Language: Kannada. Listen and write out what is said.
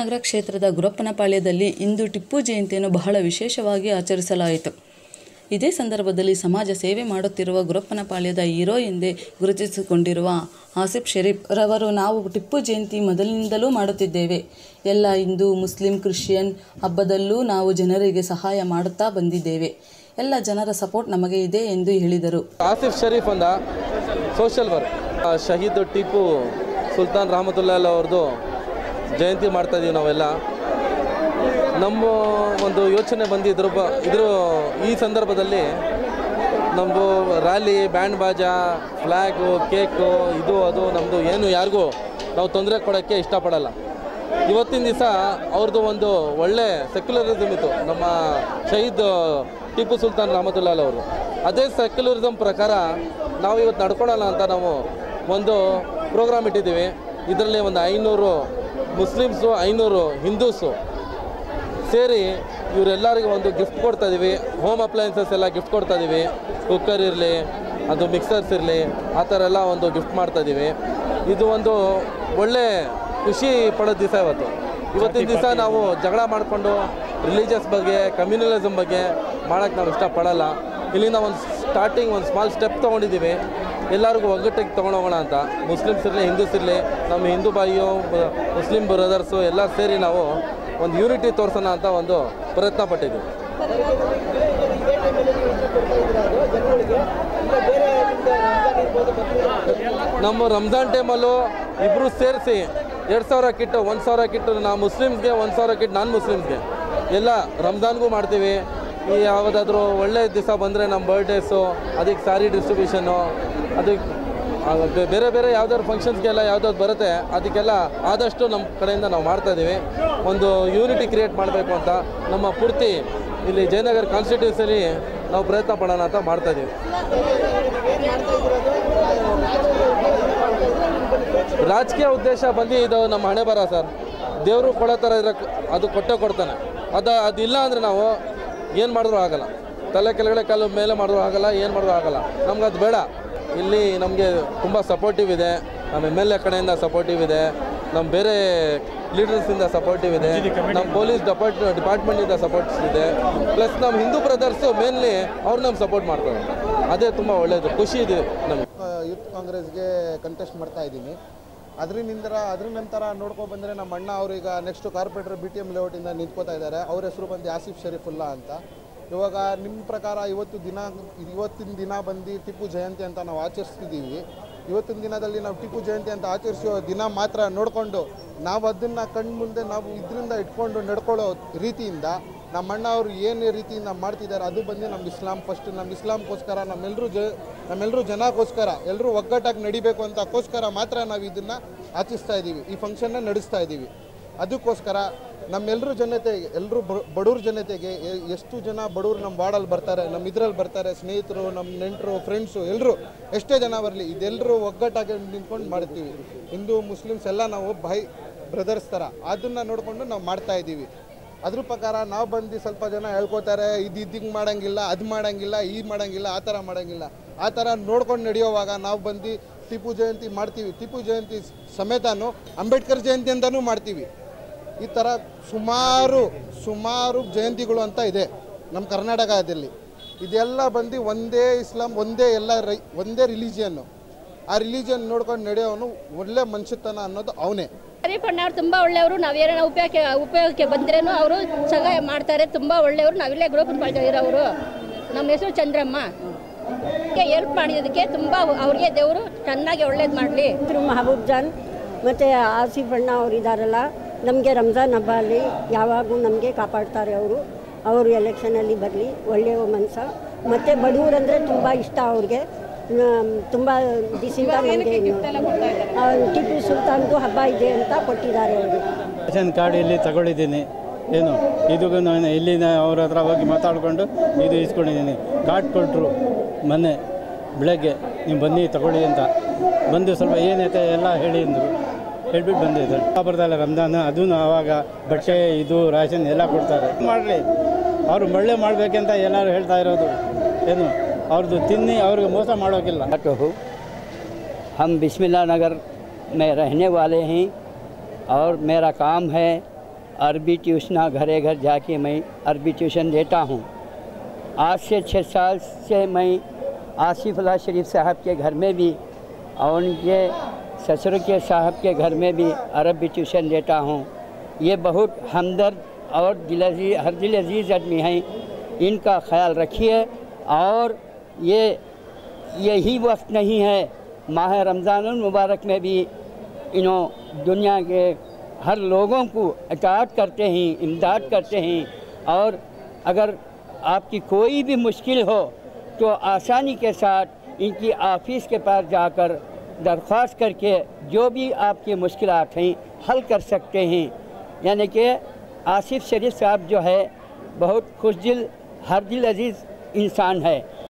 ವಿಜಯನಗರ ಕ್ಷೇತ್ರದ ಗುರಪ್ಪನಪಾಳ್ಯದಲ್ಲಿ ಇಂದು ಟಿಪ್ಪು ಜಯಂತಿಯನ್ನು ಬಹಳ ವಿಶೇಷವಾಗಿ ಆಚರಿಸಲಾಯಿತು ಇದೇ ಸಂದರ್ಭದಲ್ಲಿ ಸಮಾಜ ಸೇವೆ ಮಾಡುತ್ತಿರುವ ಗುರಪ್ಪನಪಾಳ್ಯದ ಹೀರೋ ಎಂದೇ ಗುರುತಿಸಿಕೊಂಡಿರುವ ಆಸಿಫ್ ಶರೀಫ್ ರವರು ನಾವು ಟಿಪ್ಪು ಜಯಂತಿ ಮೊದಲಿನಿಂದಲೂ ಮಾಡುತ್ತಿದ್ದೇವೆ ಎಲ್ಲ ಹಿಂದೂ ಮುಸ್ಲಿಂ ಕ್ರಿಶ್ಚಿಯನ್ ಹಬ್ಬದಲ್ಲೂ ನಾವು ಜನರಿಗೆ ಸಹಾಯ ಮಾಡುತ್ತಾ ಬಂದಿದ್ದೇವೆ ಎಲ್ಲ ಜನರ ಸಪೋರ್ಟ್ ನಮಗೆ ಇದೆ ಎಂದು ಹೇಳಿದರು ಆಸಿಫ್ ಶರೀಫ್ ಅಂದ ಸೋಷಲ್ ವರ್ಕ್ ಆ, ಶಹೀದ್ ಟಿಪ್ಪು ಸುಲ್ತಾನ್ ರಹಮತುಲ್ಲಾ ಅವ್ರದ್ದು ಜಯಂತಿ ಮಾಡ್ತಾ ಇದೀವಿ ನಾವೆಲ್ಲ ನಮ್ಮ ಒಂದು ಯೋಚನೆ ಬಂದು ಇದ್ರ ಬ ಇದ್ರ ಈ ಸಂದರ್ಭದಲ್ಲಿ ನಮ್ಮದು ರ್ಯಾಲಿ ಬ್ಯಾಂಡ್ ಬಾಜಾ ಫ್ಲ್ಯಾಗು ಕೇಕು ಇದು ಅದು ನಮ್ಮದು ಏನು ಯಾರಿಗೂ ನಾವು ತೊಂದರೆ ಕೊಡೋಕ್ಕೆ ಇಷ್ಟಪಡಲ್ಲ ಇವತ್ತಿನ ದಿವಸ ಅವ್ರದ್ದು ಒಂದು ಒಳ್ಳೆ ಸೆಕ್ಯುಲರಿಸಮ್ ಇತ್ತು ನಮ್ಮ ಶಹೀದ್ ಟಿಪ್ಪು ಸುಲ್ತಾನ್ ರಹಮತುಲ್ಲಾ ಅವರು ಅದೇ ಸೆಕ್ಯುಲರಿಸಮ್ ಪ್ರಕಾರ ನಾವು ಇವತ್ತು ನಡ್ಕೊಳಲ್ಲ ಅಂತ ನಾವು ಒಂದು ಪ್ರೋಗ್ರಾಮ್ ಇಟ್ಟಿದ್ದೀವಿ ಇದರಲ್ಲಿ ಒಂದು ಐನೂರು ಮುಸ್ಲಿಮ್ಸು ಐನೂರು ಹಿಂದೂಸು ಸೇರಿ ಇವರೆಲ್ಲರಿಗೂ ಒಂದು ಗಿಫ್ಟ್ ಕೊಡ್ತಾ ಇದೀವಿ ಹೋಮ್ ಅಪ್ಲಯನ್ಸಸ್ ಎಲ್ಲ ಗಿಫ್ಟ್ ಕೊಡ್ತಾ ಇದೀವಿ ಕುಕ್ಕರ್ ಇರಲಿ ಅದು ಮಿಕ್ಸರ್ಸ್ ಇರಲಿ ಆ ಥರ ಎಲ್ಲ ಒಂದು ಗಿಫ್ಟ್ ಮಾಡ್ತಾ ಇದೀವಿ ಇದು ಒಂದು ಒಳ್ಳೆ ಖುಷಿ ಪಡೋ ದಿವಸ ಇವತ್ತು ಇವತ್ತಿನ ದಿವಸ ನಾವು ಜಗಳ ಮಾಡಿಕೊಂಡು ರಿಲಿಜಿಯಸ್ ಬಗ್ಗೆ ಕಮ್ಯುನಲಿಸಮ್ ಬಗ್ಗೆ ಮಾಡೋಕ್ಕೆ ನಾವು ಇಷ್ಟಪಡಲ್ಲ ಇಲ್ಲಿಂದ ಒಂದು ಸ್ಟಾರ್ಟಿಂಗ್ ಒಂದು ಸ್ಮಾಲ್ ಸ್ಟೆಪ್ ತೊಗೊಂಡಿದ್ದೀವಿ ಎಲ್ಲರಿಗೂ ಒಗ್ಗಟ್ಟಿಗೆ ತೊಗೊಂಡೋಗೋಣ ಅಂತ ಮುಸ್ಲಿಮ್ಸ್ ಇರಲಿ ಹಿಂದೂಸ್ ಇರಲಿ ನಮ್ಮ ಹಿಂದೂ ಬಾಯಿಯು ಬ- ಮುಸ್ಲಿಂ ಬ್ರದರ್ಸು ಎಲ್ಲ ಸೇರಿ ನಾವು ಒಂದು ಯೂನಿಟಿ ತೋರಿಸೋಣ ಅಂತ ಒಂದು ಪ್ರಯತ್ನ ಪಟ್ಟಿದ್ದೀವಿ ನಮ್ಮ ರಂಜಾನ್ ಟೈಮಲ್ಲೂ ಇಬ್ಬರು ಸೇರಿಸಿ ಎರಡು ಸಾವಿರ ಕಿಟ್ಟು ಒಂದು ಸಾವಿರ ಕಿಟ್ಟು ನಾವು ಮುಸ್ಲಿಮ್ಸ್ಗೆ ಒಂದು ಸಾವಿರ ಕಿಟ್ ನಾನ್ ಮುಸ್ಲಿಮ್ಸ್ಗೆ ಎಲ್ಲ ರಂಜಾನ್ಗೂ ಮಾಡ್ತೀವಿ ಈ ಯಾವುದಾದ್ರೂ ಒಳ್ಳೆ ದಿವಸ ಬಂದರೆ ನಮ್ಮ ಬರ್ಡೇಸು ಅದಕ್ಕೆ ಸ್ಯಾರಿ ಡಿಸ್ಟ್ರಿಬ್ಯೂಷನ್ನು ಅದಕ್ಕೆ ಆ, ಬೆ- ಬೇರೆ ಬೇರೆ ಯಾವ್ದಾದ್ರು ಫಂಕ್ಷನ್ಸ್ಗೆಲ್ಲ ಯಾವ್ದಾದ್ರು ಬರುತ್ತೆ ಅದಕ್ಕೆಲ್ಲ ಆದಷ್ಟು ನಮ್ಮ ಕಡೆಯಿಂದ ನಾವು ಮಾಡ್ತಾ ಇದ್ದೀವಿ ಒಂದು ಯೂನಿಟಿ ಕ್ರಿಯೇಟ್ ಮಾಡಬೇಕು ಅಂತ ನಮ್ಮ ಪೂರ್ತಿ ಇಲ್ಲಿ ಜಯನಗರ ಕಾನ್ಸ್ಟಿಟ್ಯೂನ್ಸಲ್ಲಿ ನಾವು ಪ್ರಯತ್ನ ಪಡೋಣ ಅಂತ ಮಾಡ್ತಾ ಇದ್ದೀವಿ ರಾಜಕೀಯ ಉದ್ದೇಶ ಬಂದು ಇದು ನಮ್ಮ ಹಣೆ ಬರ ಸರ್ ದೇವರು ಕೊಡೋ ಥರ ಇದ್ರೆ ಅದು ಕೊಟ್ಟೆ ಕೊಡ್ತಾನೆ ಅದು ಅದಿಲ್ಲ ಅಂದರೆ ನಾವು ಏನು ಮಾಡಿದ್ರೂ ಆಗಲ್ಲ ತಲೆ ಕೆಳಗಡೆ ಕಾಲು ಮೇಲೆ ಮಾಡಿದ್ರೂ ಆಗಲ್ಲ ಏನು ಮಾಡಿದ್ರೂ ಆಗಲ್ಲ ನಮ್ಗೆ ಅದು ಬೇಡ ಇಲ್ಲಿ ನಮಗೆ ತುಂಬ ಸಪೋರ್ಟಿವ್ ಇದೆ ನಮ್ಮ ಎಮ್ ಎಲ್ ಎ ಕಡೆಯಿಂದ ಸಪೋರ್ಟಿವ್ ಇದೆ ನಮ್ಮ ಬೇರೆ ಲೀಡರ್ಸಿಂದ ಸಪೋರ್ಟಿವ್ ಇದೆ ನಮ್ಮ ಪೊಲೀಸ್ ಡಿಪಾರ್ಟ್ ಡಿಪಾರ್ಟ್ಮೆಂಟಿಂದ ಸಪೋರ್ಟ್ಸ್ ಇದೆ ಪ್ಲಸ್ ನಮ್ಮ ಹಿಂದೂ ಬ್ರದರ್ಸು ಮೇನ್ಲಿ ಅವ್ರು ನಮ್ಗೆ ಸಪೋರ್ಟ್ ಮಾಡ್ತಾರೆ ಅದೇ ತುಂಬ ಒಳ್ಳೆಯದು ಖುಷಿ ಇದೆ ನಮಗೆ ಯೂತ್ ಕಾಂಗ್ರೆಸ್ಗೆ ಕಂಟೆಸ್ಟ್ ಮಾಡ್ತಾ ಇದ್ದೀನಿ ಅದರಿಂದ ಅದ್ರ ನಂತರ ನೋಡ್ಕೊ ಬಂದರೆ ನಮ್ಮ ಅಣ್ಣ ಅವ್ರೀಗ next corporator B T M ಲೇಔಟಿಂದ ನಿಂತ್ಕೋತಾ ಇದ್ದಾರೆ ಅವ್ರ ಹೆಸರು ಬಂದು ಆಸಿಫ್ ಶರೀಫುಲ್ಲಾ ಅಂತ ಇವಾಗ ನಿಮ್ಮ ಪ್ರಕಾರ ಇವತ್ತು ದಿನ ಇವತ್ತಿನ ದಿನ ಬಂದು ಟಿಪ್ಪು ಜಯಂತಿ ಅಂತ ನಾವು ಆಚರಿಸ್ತಿದ್ದೀವಿ ಇವತ್ತಿನ ದಿನದಲ್ಲಿ ನಾವು ಟಿಪ್ಪು ಜಯಂತಿ ಅಂತ ಆಚರಿಸೋ ದಿನ ಮಾತ್ರ ನೋಡಿಕೊಂಡು ನಾವು ಅದನ್ನು ಕಣ್ಮುಂದೆ ನಾವು ಇದರಿಂದ ಇಟ್ಕೊಂಡು ನಡ್ಕೊಳ್ಳೋ ರೀತಿಯಿಂದ ನಮ್ಮ ಅಣ್ಣ ಅವರು ಏನು ರೀತಿಯಿಂದ ಮಾಡ್ತಿದ್ದಾರೆ ಅದು ಬಂದು ನಮ್ಮ ಇಸ್ಲಾಂ ಫಸ್ಟ್ ನಮ್ಮ ಇಸ್ಲಾಂಗೋಸ್ಕರ ನಮ್ಮೆಲ್ಲರೂ ಜ ನಮ್ಮೆಲ್ಲರೂ ಜನಕ್ಕೋಸ್ಕರ ಎಲ್ಲರೂ ಒಗ್ಗಟ್ಟಾಗಿ ನಡಿಬೇಕು ಅಂತಕ್ಕೋಸ್ಕರ ಮಾತ್ರ ನಾವು ಇದನ್ನು ಆಚರಿಸ್ತಾ ಇದ್ದೀವಿ ಈ ಫಂಕ್ಷನ್ನ ನಡೆಸ್ತಾ ಇದ್ದೀವಿ ಅದಕ್ಕೋಸ್ಕರ ನಮ್ಮೆಲ್ಲರೂ ಜನತೆಗೆ ಎಲ್ಲರೂ ಬಡವ್ರ ಜನತೆಗೆ ಎ- ಎಷ್ಟು ಜನ ಬಡವ್ರು ನಮ್ಮ ವಾರ್ಡಲ್ಲಿ ಬರ್ತಾರೆ ನಮ್ಮ ಇದ್ರಲ್ಲಿ ಬರ್ತಾರೆ ಸ್ನೇಹಿತರು ನಮ್ಮ ನೆಂಟರು ಫ್ರೆಂಡ್ಸು ಎಲ್ಲರೂ ಎಷ್ಟೇ ಜನ ಬರಲಿ ಇದೆಲ್ಲರೂ ಒಗ್ಗಟ್ಟಾಗಿ ನಿಂತ್ಕೊಂಡು ಮಾಡ್ತೀವಿ ಹಿಂದೂ ಮುಸ್ಲಿಮ್ಸ್ ಎಲ್ಲ ನಾವು ಭಾಯ್ ಬ್ರದರ್ಸ್ ಥರ ಅದನ್ನು ನೋಡಿಕೊಂಡು ನಾವು ಮಾಡ್ತಾ ಇದ್ದೀವಿ ಅದ್ರ ಪ್ರಕಾರ ನಾವು ಬಂದು ಸ್ವಲ್ಪ ಜನ ಹೇಳ್ಕೊತಾರೆ ಇದು ಇದ್ದಿಂಗೆ ಮಾಡಂಗಿಲ್ಲ ಅದು ಮಾಡಂಗಿಲ್ಲ ಈ ಮಾಡಂಗಿಲ್ಲ ಆ ಥರ ಮಾಡಂಗಿಲ್ಲ ಆ ಥರ ನೋಡ್ಕೊಂಡು ನಡೆಯೋವಾಗ ನಾವು ಬಂದು ಟಿಪ್ಪು ಜಯಂತಿ ಮಾಡ್ತೀವಿ ಟಿಪ್ಪು ಜಯಂತಿ ಸಮೇತನೂ ಅಂಬೇಡ್ಕರ್ ಜಯಂತಿ ಅಂತಲೂ ಮಾಡ್ತೀವಿ ಈ ಥರ ಸುಮಾರು ಸುಮಾರು ಜಯಂತಿಗಳು ಅಂತ ಇದೆ ನಮ್ಮ ಕರ್ನಾಟಕದಲ್ಲಿ ಇದೆಲ್ಲ ಬಂದು ಒಂದೇ ಇಸ್ಲಾಂ ಒಂದೇ ಎಲ್ಲ ರೈ ಒಂದೇ ರಿಲಿಜಿಯನ್ನು ಆ ರಿಲಿಜಿಯನ್ ನೋಡ್ಕೊಂಡು ನಡೆಯೋನು ಒಳ್ಳೆ ಮನುಷ್ಯತನ ಅನ್ನೋದು ಅವನೇ ಶರೀಫಣ್ಣ ಅವ್ರು ತುಂಬ ಒಳ್ಳೆಯವರು ನಾವೇನೋ ಉಪಯೋಗಕ್ಕೆ ಉಪಯೋಗಕ್ಕೆ ಬಂದ್ರೇನು ಅವರು ಸಹಾಯ ಮಾಡ್ತಾರೆ ತುಂಬ ಒಳ್ಳೆಯವರು ನಾವಿಲ್ಲೇ ಗ್ರೂಪ್ ಇರೋರು ನಮ್ಮ ಹೆಸರು ಚಂದ್ರಮ್ಮ ಹೆಲ್ಪ್ ಮಾಡಿದ್ದಕ್ಕೆ ತುಂಬ ಅವ್ರಿಗೆ ದೇವರು ಚೆನ್ನಾಗಿ ಒಳ್ಳೇದು ಮಾಡಲಿ ಹೆಸರು ಮಹಬೂಬ್ ಜಾನ್ ಮತ್ತು ಆಸಿಫ್ ಅಣ್ಣ ಅವರು ಇದ್ದಾರಲ್ಲ ನಮಗೆ ರಂಜಾನ್ ಹಬ್ಬ ಅಲ್ಲಿ ಯಾವಾಗೂ ನಮಗೆ ಕಾಪಾಡ್ತಾರೆ ಅವರು ಅವರು ಎಲೆಕ್ಷನಲ್ಲಿ ಬರಲಿ ಒಳ್ಳೆಯ ಮನಸ್ಸ ಮತ್ತು ಬಡವರಂದರೆ ತುಂಬ ಇಷ್ಟ ಅವ್ರಿಗೆ ತುಂಬ ದಿವಸದಿಂದ ನಮಗೆ ಟಿಪ್ಪು ಸುಲ್ತಾನ್ದು ಹಬ್ಬ ಇದೆ ಅಂತ ಕೊಟ್ಟಿದ್ದಾರೆ ಅವರು ರೇಷನ್ ಕಾರ್ಡ್ ಇಲ್ಲಿ ತಗೊಂಡಿದ್ದೀನಿ ಏನು ಇದಕ್ಕೂ ನಾನು ಇಲ್ಲಿನ ಅವ್ರ ಹತ್ರ ಹೋಗಿ ಮಾತಾಡಿಕೊಂಡು ಇದು ಇಸ್ಕೊಂಡಿದ್ದೀನಿ ಕಾರ್ಡ್ ಕೊಟ್ಟರು ಮೊನ್ನೆ ಬೆಳಗ್ಗೆ ನೀವು ಬನ್ನಿ ತಗೊಳ್ಳಿ ಅಂತ ಬಂದು ಸ್ವಲ್ಪ ಏನೈತೆ ಎಲ್ಲ ಹೇಳಿ ಅಂದರು ಹೇಳ್ಬಿಟ್ಟು ಬಂದಿದ್ದಾರೆ ಬರ್ತಲ್ಲ ರಂಜಾನ್ ಅದೂ ಆವಾಗ ಬಟ್ಟೆ ಇದು ರೇಷನ್ ಎಲ್ಲ ಕೊಡ್ತಾರೆ ಮಾಡಲಿ ಅವರು ಒಳ್ಳೆ ಮಾಡಬೇಕಂತ ಎಲ್ಲರೂ ಹೇಳ್ತಾ ಇರೋದು ಏನು ಅವ್ರದ್ದು ತಿನ್ನಿ ಅವ್ರಿಗೆ ಮೋಸ ಮಾಡೋಕ್ಕಿಲ್ಲ तो हूँ हम बिस्मिल्लाह नगर में रहने वाले हैं और मेरा काम है अरबी ट्यूशना घरे घर जाके मैं अरबी ट्यूशन देता हूँ आज से छः साल से मैं आसिफ अल्लाह शरीफ साहब के घर में भी और उनके ससुर के साहब के घर में भी अरबी ट्यूशन देता हूँ ये बहुत हमदर्द और दिल अजीज हर दिल अजीज़ आदमी हैं इनका ख्याल रखिए और ये यही वक्त नहीं है माह रमज़ान मुबारक में भी इन्हों दुनिया के हर लोगों को अटाट करते हैं इमदाद करते हैं और अगर आपकी कोई भी मुश्किल हो तो आसानी के साथ इनकी ऑफिस के पास जाकर दरख्वास्त करके जो भी आपकी मुश्किल हैं हल कर सकते हैं यानी कि आसिफ शरीफ साहब जो है बहुत खुश दिल हर दिल अजीज़ इंसान है